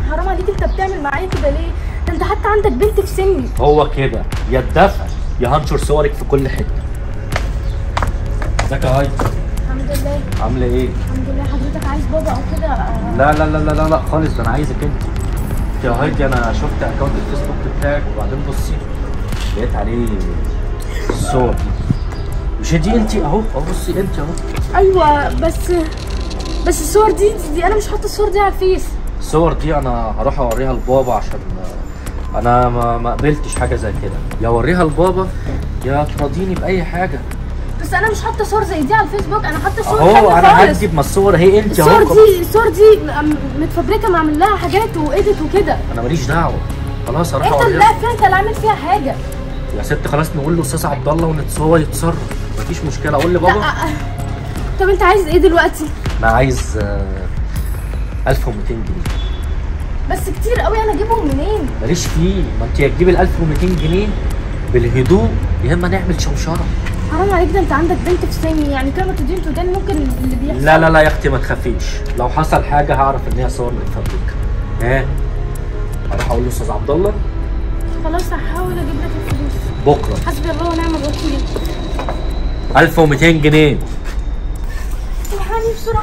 حرام عليك انت بتعمل معايا كده ليه ده انت حتى عندك بنت في سني هو كده يا الدفع يا هنشر صورك في كل حته ازيك يا هايدي الحمد لله عامله ايه الحمد لله حضرتك عايز بابا او كده آه، لا لا لا لا لا, لا خالص ده انا عايزك انت يا هايدي انا شفت اكونت الفيسبوك بتاعك وبعدين بصي لقيت عليه الصور دي مش دي انت اهو اهو بصي انت اهو ايوه بس بس الصور دي, دي انا مش حاطه الصور دي على الفيس الصور دي انا هروح اوريها لبابا عشان انا ما ما قبلتش حاجه زي كده يا اوريها لبابا يا تراضيني باي حاجه بس انا مش حاطه صور زي دي على الفيسبوك انا حاطه صور اهو تانية انا خالص هكتب ما الصور هي انت الصور اهو دي الصور دي م- متفبركه معمل لها حاجات وايديت وكده انا ماليش دعوه خلاص هروح انت اللي اوريها لا فيها انت اللي عامل فيها حاجه يا ست خلاص نقول له استاذ عبد الله ونتصور يتصرف مفيش مشكله اقول لا لبابا آه، آه. طب انت عايز ايه دلوقتي انا عايز آه، 1200 جنيه بس كتير قوي انا اجيبهم منين ماليش فيه ما انت يا تجيب ال 1200 جنيه بالهدوء يا اما نعمل شوشره حرام عليك ده انت عندك بنت في سني يعني كلمه تدين تدين ممكن اللي بيحصل لا لا لا يا اختي ما تخافيش لو حصل حاجه هعرف ان هي صور متفبركه ها اروح اقول له استاذ عبد الله خلاص هحاول اجيب لك الفلوس بكره حسبي الله ونعم الوكيل 1200 جنيه الحقني بسرعه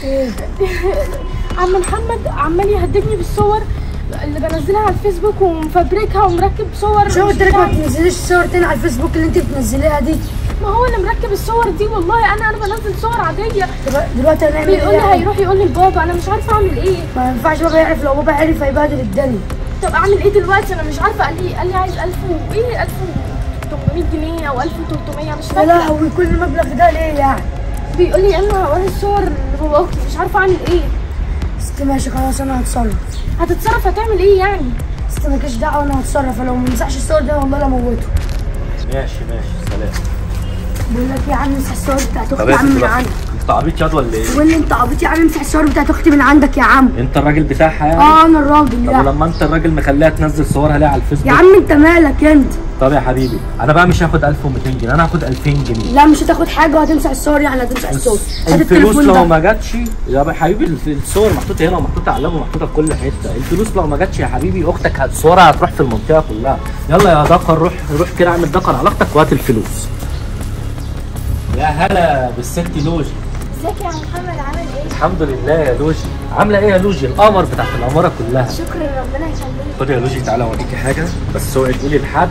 عم محمد عمال يهددني بالصور اللي بنزلها على الفيسبوك ومفبركها ومركب صور شو مش قلت لك ما بتاعتي. تنزليش صور تاني على الفيسبوك اللي انت بتنزليها دي ما هو اللي مركب الصور دي والله انا انا بنزل صور عاديه دلوقتي- دلوقتي هنعمل بيقول لي ايه هيروح يقول لي لبابا انا مش عارفه اعمل ايه ما ينفعش بابا يعرف لو بابا عرف هيبهدل الدنيا طب اعمل ايه دلوقتي انا مش عارفه قال لي قال لي عايز 1000 و- ايه 1800 جنيه او 1300 مش يا فاكره لهوي كل المبلغ ده ليه يعني بيقول لي انا هوري الصور لباباكي مش عارفه اعمل ايه ست ماشي خلاص انا هتصرف هتتصرف هتعمل ايه يعني ست مالكش دعوه انا هتصرف لو ما مسحش الصور دي والله لا موته ماشي ماشي سلام بقول لك يا عم امسح الصور بتاعت طب اختي يا عم من دلوقتي عندك انت عبيط ياض ولا ايه؟ بقول لي انت عبيط يا عم امسح الصور بتاعت اختي من عندك يا عم انت الراجل بتاعها يعني؟ اه انا الراجل طب لا ولما انت الراجل مخليها تنزل صورها ليه على الفيسبوك؟ يا عم انت مالك انت طب يا حبيبي انا بقى مش هاخد 1200 جنيه انا هاخد 2000 جنيه لا مش هتاخد حاجه وهتمسح الصور يعني هتمسح الصور هات الفلوس التليفون لو ده. ما جاتش يا حبيبي الف- الصور محطوطه هنا ومحطوطه على اللاب ومحطوطه في كل حته الفلوس لو ما جاتش يا حبيبي اختك هت- صورها هتروح في المنطقه كلها يلا يا دكر روح روح كده اعمل دكر على اختك وهات الفلوس يا هلا بالست لوجي ازيك يا محمد عامل ايه الحمد لله يا لوجي عامله ايه يا لوجي القمر بتاعت العماره كلها شكرا ربنا يخليك خد يا لوجي تعالى اوريكي حاجه بس اوعي تقولي لحد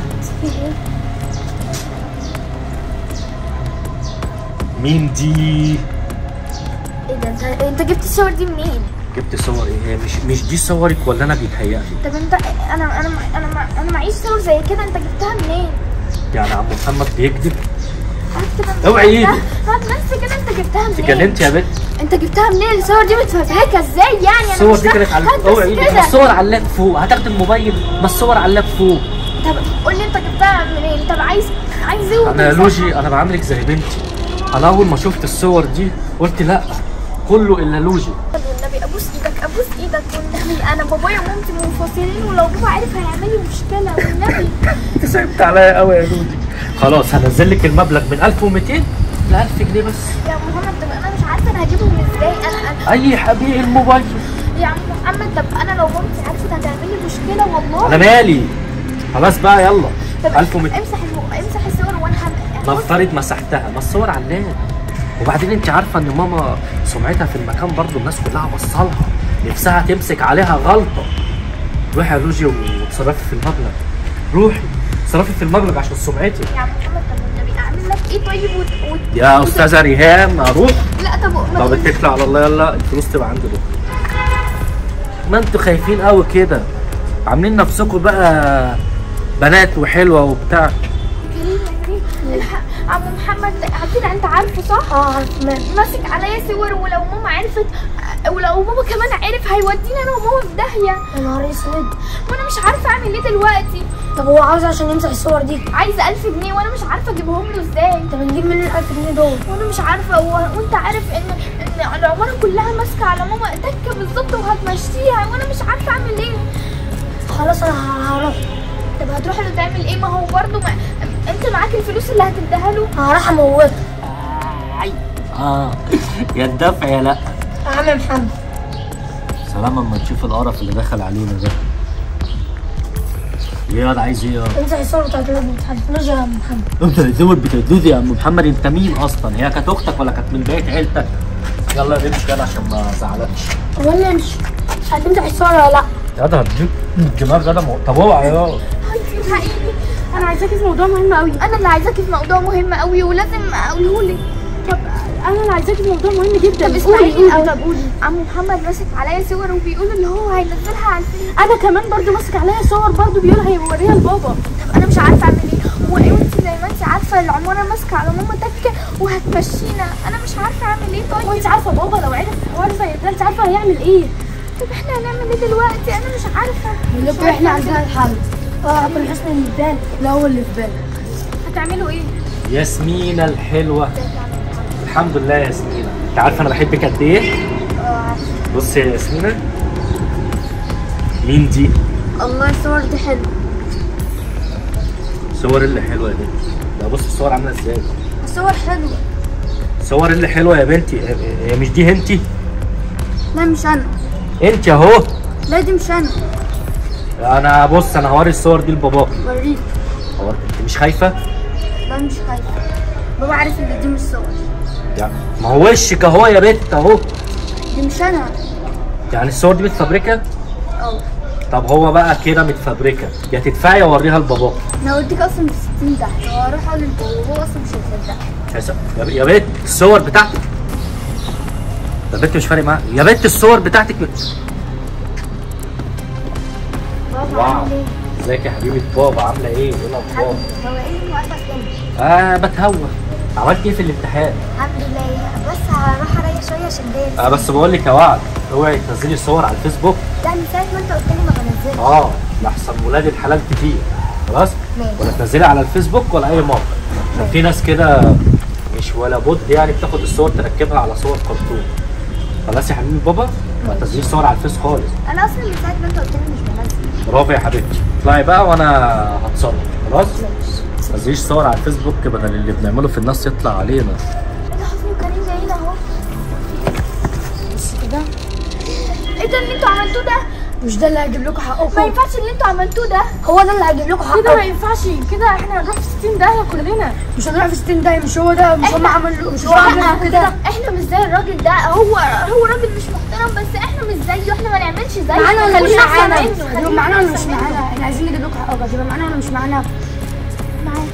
مين دي ايه ده انت انت جبت الصور دي منين جبت صور ايه هي مش مش دي صورك ولا انا بيتهيألي طب انت انا انا انا مع- انا معيش صور زي كده انت جبتها منين يعني عم محمد بيكذب هات كده اوعي ايدك. هات بس كده انت جبتها منين اتجننت يا بنت انت جبتها منين الصور دي متفبركه ازاي يعني انا الصور مش دي فاهمة. كانت على هات بس اوعي ايدك ما كده الصور على اللاب فوق هتاخد الموبايل ما الصور على اللاب فوق طب قول لي انت جبتها منين طب عايز عايز ايه انا يا وتمسحها؟ لوجي انا بعاملك زي بنتي انا اول ما شفت الصور دي قلت لا كله الا لوجي طب والنبي ابوس ايدك ابوس ايدك والنبي انا بابايا ومامتي منفصلين ولو بابا عرف هيعمل لي مشكله والنبي انت صعبت عليا قوي يا لوجي خلاص هنزل لك المبلغ من 1200 ل 1000 جنيه بس يا محمد طب انا مش عارفه انا هجيبهم ازاي انا انا اي حبيب الموبايل يا عم محمد طب انا لو مامتي عرفت هتعمل لي مشكله والله انا مالي خلاص بقى يلا طب 1200 امسح الم... امسح الصور وانا هم... نفترض مسحتها ما الصور على اللاب وبعدين انت عارفه ان ماما سمعتها في المكان برضو الناس كلها بصلها نفسها تمسك عليها غلطه روحي يا لوجي وتصرفي في المبلغ روحي تصرفي في المبلغ عشان سمعتي يا عم محمد طب والنبي اعمل لك ايه طيب وت... وت... يا استاذه ريهام اروح لا طب ما طب تقولي- اتكلي على الله يلا الفلوس تبقى عندي بكره ما انتوا خايفين قوي كده عاملين نفسكم بقى بنات وحلوه وبتاع كريم يا كريم الحق عم محمد اكيد انت عارفه صح؟ اه عارف مالك ماسك عليا صور ولو ماما عرفت ولو بابا كمان عرف هيودينا انا وماما في داهيه يا نهار اسود وانا مش عارفه اعمل ايه دلوقتي طب هو عاوز عشان يمسح الصور دي عايزه 1000 جنيه وانا مش عارفه اجيبهم له ازاي طب نجيب منين ال 1000 جنيه دول وانا مش عارفه و... وانت عارف ان ان العماره كلها ماسكه على ماما تكه بالظبط وهتمشيها وانا مش عارفه اعمل ايه خلاص انا هروح طب هتروح له تعمل ايه ما هو برضه ما... انت معاك الفلوس اللي هتديها له هروح اموته اه يا الدفع يا لا يا عم محمد سلام اما تشوف القرف اللي دخل علينا ده ايه يا واد عايز ايه يا واد؟ امسح الصور بتاعت اللاب ما تحدفناش يا محمد انت الدول بتدود يا عم محمد انت مين اصلا هي كانت اختك ولا كانت من بيت عيلتك يلا نمشي كده عشان ما ازعلكش هو اللي امشي هتمسح الصور ولا لا؟ يا ده هديك الجمال ده مو- طب اوعى يا حقيقي انا عايزاكي في موضوع مهم قوي انا اللي عايزاكي في موضوع مهم قوي ولازم اقوله لك طب انا اللي عايزاكي في موضوع مهم جدا طب قولي اسمعيني قولي الأول. طب قولي عم محمد ماسك عليا صور وبيقول اللي هو هينزلها على الفيس انا كمان برضو ماسك عليا صور برضو بيقول هيوريها لبابا طب انا مش عارفه اعمل ايه وانت زي ما انت عارفه العماره ماسكه على ماما تكه وهتمشينا انا مش عارفه اعمل ايه طيب وانت عارفه بابا لو عرف حوار زي ده انت عارفه هيعمل ايه طب احنا هنعمل ايه دلوقتي انا مش عارفه مش نقول عارفة احنا أعمل عندنا الحل اه ابو الحسن اللي في بالك لا هو اللي في بالك إيه. هتعملوا ايه ياسمينة الحلوة الحمد لله يا ياسمينة انت عارفه انا بحبك قد ايه بص يا ياسمينة مين دي الله الصور دي حلوه صور اللي حلوه يا بنتي ده بص الصور عامله ازاي الصور حلوه صور اللي حلوه يا بنتي هي مش دي انتي لا مش انا انت اهو لا دي مش انا انا بص انا هوري الصور دي لباباك وريك هو انت مش خايفه لا مش خايفه بابا عارف ان دي مش صور يعني ما هو وشك اهو يا بنت اهو دي مش انا يعني الصور دي متفبركه اه طب هو بقى كده متفبركه يا تدفعي اوريها لباباك انا قلت لك اصلا في 60 ده هو اروح اقول للبابا وهو اصلا مش هيصدق حس- يا- يا بنت الصور بتاعتك يا بنت مش فارق معاك يا بنت الصور بتاعتك بابا واو عامل ايه؟ ازيك يا حبيبه بابا عامله ايه؟ ايه الاخبار؟ هو ايه موقفك امتى؟ اه بتهوى عملت ايه في الامتحان؟ الحمد لله بس هروح اريح شويه عشان دارس اه بس بقول لك يا وعد اوعي تنزلي صور على الفيسبوك ده من ساعه ما انت قلت لي ما بنزلش اه لحسن ولاد الحلال كتير خلاص ماشي. ولا تنزلي على الفيسبوك ولا اي موقع عشان في ناس كده مش ولا بد يعني بتاخد الصور تركبها على صور كرتون خلاص يا حبيبي بابا ما تنزليش صور على الفيس خالص انا اصلا من ساعه ما انت قلت لي مش بنزل برافو يا حبيبتي اطلعي بقى وانا هتصرف خلاص ما تنزليش صور على الفيسبوك بدل اللي بنعمله في الناس يطلع علينا ايه ده حسني وكريم جايين اهو بس كده ايه ده اللي انتوا عملتوه ده؟ مش ده اللي هيجيب لكم ما حقكم ينفعش اللي انتوا عملتوه ده هو ده اللي هيجيب لكم كده ما حقكم ينفعش كده احنا هنروح في 60 داهيه كلنا مش هنروح في 60 دقايق مش هو ده مش هم عملوا مش هو عملوا لا كده احنا مش زي الراجل ده هو هو راجل مش محترم بس احنا مش زيه احنا ما نعملش زيه معانا ولا مش خلينا أحسن معانا؟ منه، هتبقوا خلينا معانا ولا مش أحسن منه. معانا؟ احنا عايزين نجيب لكم حقكم هتبقى معانا ولا مش معانا؟ معاك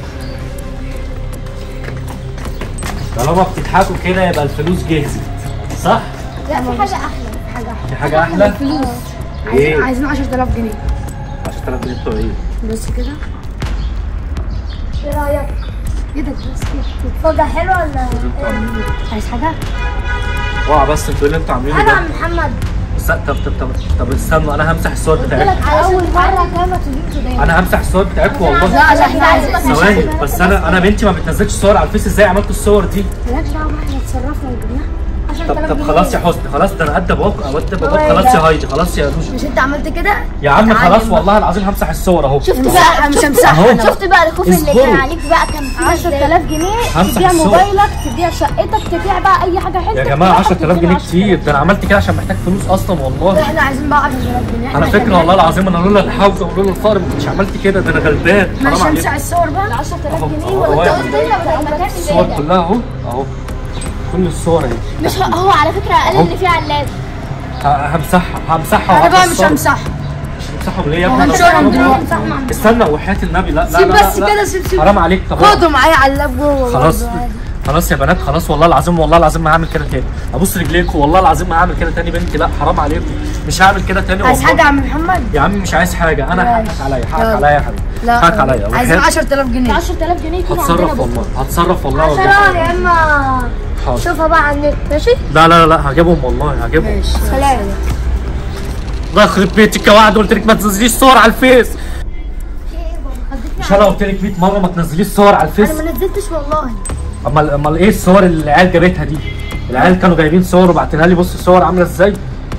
طالما بتضحكوا كده يبقى الفلوس جهزت صح؟ لا في حاجه احلى حاجة في حاجه احلى؟ فلوس ايه؟ عايزين عايزين 10000 جنيه 10000 جنيه بتوع ايه؟ بس كده ايه رايك؟ ايدك بس كده فوجة حلوه ولا انتوا عاملين ايه؟ عايز حاجة؟ اوعى بس انتوا ايه اللي انتوا عاملينه انا ده؟ عم محمد است- طب طب طب طب استنوا انا همسح الصور بتاعتكم على اول مره كده ما تجيبش دايما انا همسح الصور بتاعتكم والله لا لا احنا عايزين ثواني بس انا انا بنتي ما بتنزلش صور على الفيس ازاي عملتوا الصور دي؟ مالكش دعوة بقى احنا اتصرفنا وجبناها طب طب خلاص يا حسني خلاص ده انا قد باباك قد باباك خلاص يا هايدي خلاص يا روجي مش انت عملت كده؟ يا عم خلاص والله العظيم همسح الصور اهو شفت امسحها بقى مش شفت همسحها أهو. انا شفت بقى الخوف اللي اصبروا. كان عليك بقى كان فيه 10000 جنيه همسح تبيع الصور. موبايلك تبيع شقتك تبيع بقى اي حاجه حلوه يا جماعه 10000 جنيه كتير ده انا عملت كده عشان محتاج فلوس اصلا والله احنا عايزين بقى 10000 جنيه على فكره والله العظيم انا لولا الحوزه ولولا الفقر ما كنتش عملت كده ده انا غلبان مش حرام همسح عليك الصور بقى 10000 جنيه أهو، ولا أهو انت يا قلت لي بدل ما تعمل الصور كده كلها اهو اهو كل الصور اهي مش هو- هو على فكره قال أهو. ان في علاد ه- همسحها همسحها انا بقى مش وهكسرها. همسحها همسحهم ليه يا ابني هنشرهم حرام دلوقتي عليك. استنى وحياة النبي لا لا سيب لا لا بس لا. كده، سيب- سيب. حرام عليك طب خدوا معايا على اللاب جوه خلاص برضه عادي. خلاص يا بنات خلاص والله العظيم والله العظيم ما هعمل كده تاني ابص رجليكم والله العظيم ما هعمل كده تاني بنتي لا حرام عليكم مش هعمل كده تاني عايز والله. حاجة يا عم محمد؟ يا عم مش عايز حاجه انا لا. حقك عليا حقك لا. عليا يا حبيبي لا حقك عليا عايزين وحياة- 10000 جنيه 10000 جنيه يكونوا عندنا هتصرف بكره والله هتصرف والله والله. يا اما حاضر شوفها بقى على النت ماشي لا لا لا هجيبهم والله هجيبهم ماشي سلام الله يخرب بيتك يا وعد قلت لك ما تنزليش صور على الفيس مش انا قلت لك 100 مره ما تنزليش صور على الفيس انا ما نزلتش والله امال امال ايه الصور اللي العيال جابتها دي العيال كانوا جايبين صور وبعتنها لي بص الصور عامله ازاي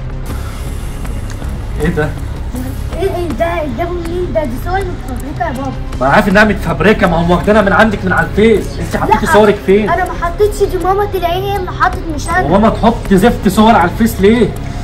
ايه ده ايه ايه ده جابوا منين ده دي صور متفبركه يا بابا ما انا عارف انها متفبركه ما هم واخدينها من عندك من على الفيس انت حطيتي صورك فين انا ما حطيتش دي ماما تلاقيني هي اللي حطت مش انا وماما تحط زفت صور على الفيس ليه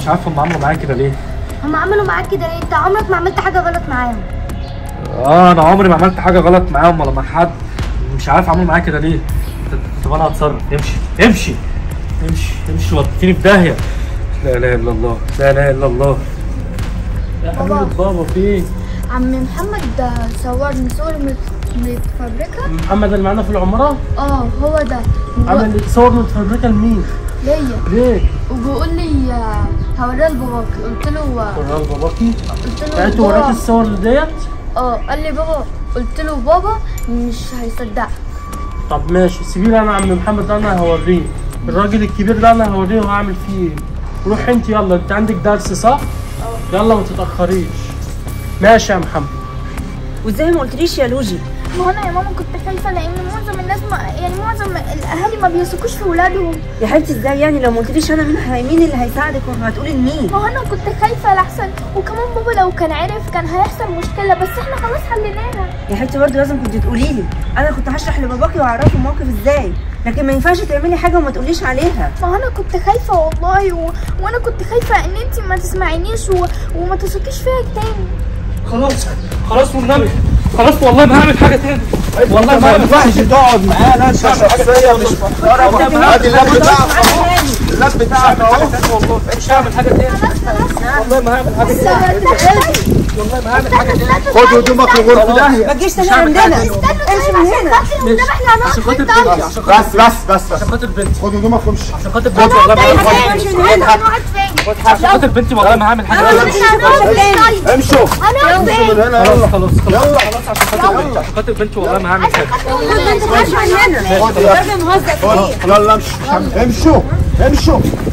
مش عارف هم عملوا معايا كده ليه هم عملوا معاك كده ليه انت عمرك ما عملت حاجه غلط معاهم اه انا عمري ما عملت حاجه غلط معاهم ولا مع حد مش عارف عملوا معايا كده ليه طب- طب انا هتصرف امشي امشي امشي امشي وديتيني في داهيه لا اله الا الله لا اله الا الله يا حبيبه بابا في ايه عم محمد ده صورني صور مت- متفبركه محمد اللي معانا في العماره اه هو ده عمل صور متفبركه لمين ليا ليه وبيقول لي آه، هوريها لباباك قلت له آه، وريها لباباكي قلت له يعني انت وراك بابا الصور ديت اه قال لي بابا قلت له بابا مش هيصدقك طب ماشي سيبيلي انا عم محمد ده انا هوريه الراجل الكبير ده انا هوريه وهعمل فيه ايه روح انت يلا انت عندك درس صح؟ يلا ما تتاخريش ماشي يا محمد وازاي ما قلتليش يا لوجي ما هو انا يا ماما كنت خايفه لان معظم الناس ما يعني معظم الاهالي ما بيثقوش في ولادهم يا حبيبتي ازاي يعني لو ما قلتليش انا مين هي- مين اللي هيساعدك وهتقولي لمين ما هو انا كنت خايفه لاحسن وكمان بابا لو كان عرف كان هيحصل مشكله بس احنا خلاص حليناها يا حبيبتي برضه لازم كنت تقولي لي انا كنت هشرح لباباكي واعرفه الموقف ازاي لكن ما ينفعش تعملي حاجه وما تقوليش عليها ما هو انا كنت خايفه والله و... وانا كنت خايفه ان انت ما تسمعينيش و... وما تثقيش فيا تاني خلاص خلاص والنبي خلاص والله ما هعمل حاجه تاني والله ما هعمل ينفعش تقعد معانا انت شخصيه مش محترمه ادي اللاب بتاعك اهو اللاب بتاعك اهو والله مش هعمل حاجه تاني والله ما هعمل حاجه تاني والله ما هعمل حاجه تاني خد هدومك لغرفه داهيه ما تجيش تاني عندنا امشي من هنا عشان خاطر بنتي عشان خاطر بس بس بس عشان خاطر بنتي خد هدومك وامشي عشان خاطر بنتي والله ما هعمل حاجه امشي تاني من هنا هنقعد فين عشان خاطر بنتي والله ما هعمل حاجه تاني امشوا هنقعد امشوا فين من هنا خلاص يلا خلاص خلاص يلا خلاص عشان خاطر بنتي عشان خاطر بنتي والله ما هعمل حاجه امشي من هنا خد يا راجل مهزأ خد يلا امشوا امشوا امشوا